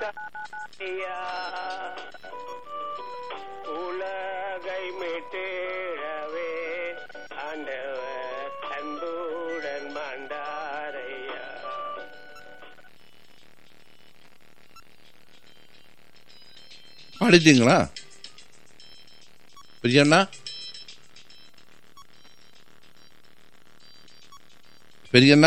மண்டாரையா உலகை மீட்டேழவே ஆண்டவர் அன்புடன் மண்டாரையா பாடிட்டீங்களா பெரியண்ணா பெரியண்ணா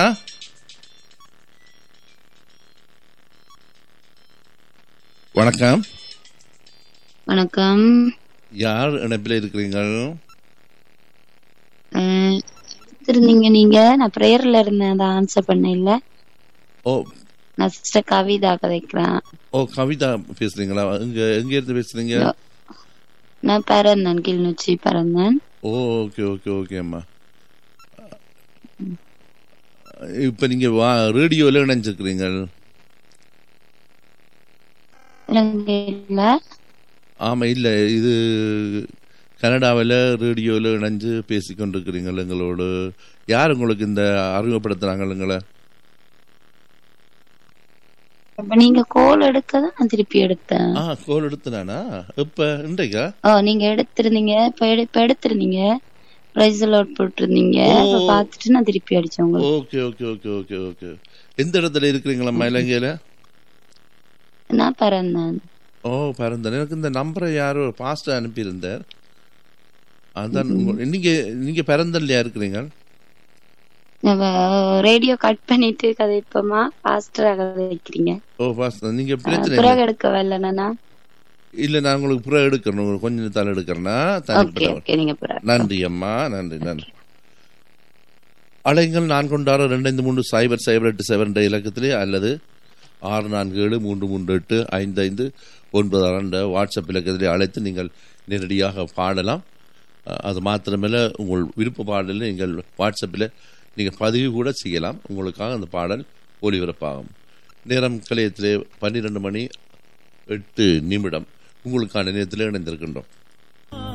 வணக்கம் வணக்கம் யார் இணைப்பில் இருக்கிறீர்கள் அஹ், எடுத்திருந்தீங்க நீங்க நான் பிரேயர்ல இருந்தேன் அதை ஆன்சர் பண்ண இல்ல ஓ நான் சிஸ்டர் கவிதா கதைக்கிறேன் ஓ கவிதா பேசுறீங்களா இங்க எங்க இருந்து பேசுறீங்க நான் பிறந்தேன் கிளிநொச்சி பிறந்தேன் ஓ ஓகே ஓகே ஓகே அம்மா இப்ப நீங்க வா ரேடியோல இணைஞ்சிருக்கிறீங்கள் இலங்கையில ஆமா இல்ல இது கனடாவில் ரேடியோவில் இணைஞ்சு பேசிக்கொண்டிருக்கிறீங்கள் எங்களோடு யார் உங்களுக்கு இந்த அறிமுகப்படுத்துறாங்க எங்களை அப்ப நீங்க கோல் எடுக்கதான் நான் திருப்பி எடுத்தேன் ஆ கோல் எடுத்துனானா இப்ப இன்றைக்கா ஓ நீங்க எடுத்திருந்தீங்க இப்ப எடு- இப்ப எடுத்திருந்தீங்க பிரைஸ் அவுட் போட்டிருந்தீங்க அப்ப ஓ. பாத்துட்டு நான் திருப்பி அடிச்சேன் உங்களுக்கு okay okay okay okay okay எந்த இடத்துல இருக்கிறீங்களா இலங்கையில நான் பிறந்தேன் ஓ பரந்தன் எனக்கு இந்த நம்பரை யாரோ பாஸ்டர் அனுப்பியிருந்தார் அதான் உங்க- நீங்க நீங்க பிறந்தல்லையா இருக்கிறீங்க ரேடியோ கட் பண்ணிட்டு கதைப்போமா பாஸ்டரா கதைக்கிறீங்க ஓ பாஸ்டர் நீங்க அஹ், பிரச்சனை பிறகு இல்லை எடுக்க வரலனா இல்ல நான் உங்களுக்கு புற எடுக்கணும் உங்களுக்கு கொஞ்ச நேரத்தால் எடுக்கிறேன்னா ஓகே தனிப்பட்ட ஓகே நீங்க பிறகு நன்றி அம்மா நன்றி நன்றி அலைங்கள் நான் கொண்டாட ரெண்டு ஐந்து மூன்று சைபர் சைபர் எட்டு செவன் என்ற இலக்கத்திலே அல்லது ஆறு நான்கு ஏழு மூன்று மூன்று எட்டு ஐந்து ஐந்து ஒன்பது ஆறு என்ற வாட்ஸ்அப் இலக்கத்திலே அழைத்து நீங்கள் நேரடியாக பாடலாம் அஹ், அது மாத்திரமல்ல உங்கள் விருப்ப பாடலில் நீங்கள் வாட்ஸ்அப்பில் நீங்கள் பதிவு கூட செய்யலாம் உங்களுக்காக அந்த பாடல் ஒளிபரப்பாகும் நேரம் கலையத்திலே பன்னிரெண்டு மணி எட்டு நிமிடம் உங்களுக்கான நேரத்தில் இணைந்திருக்கின்றோம்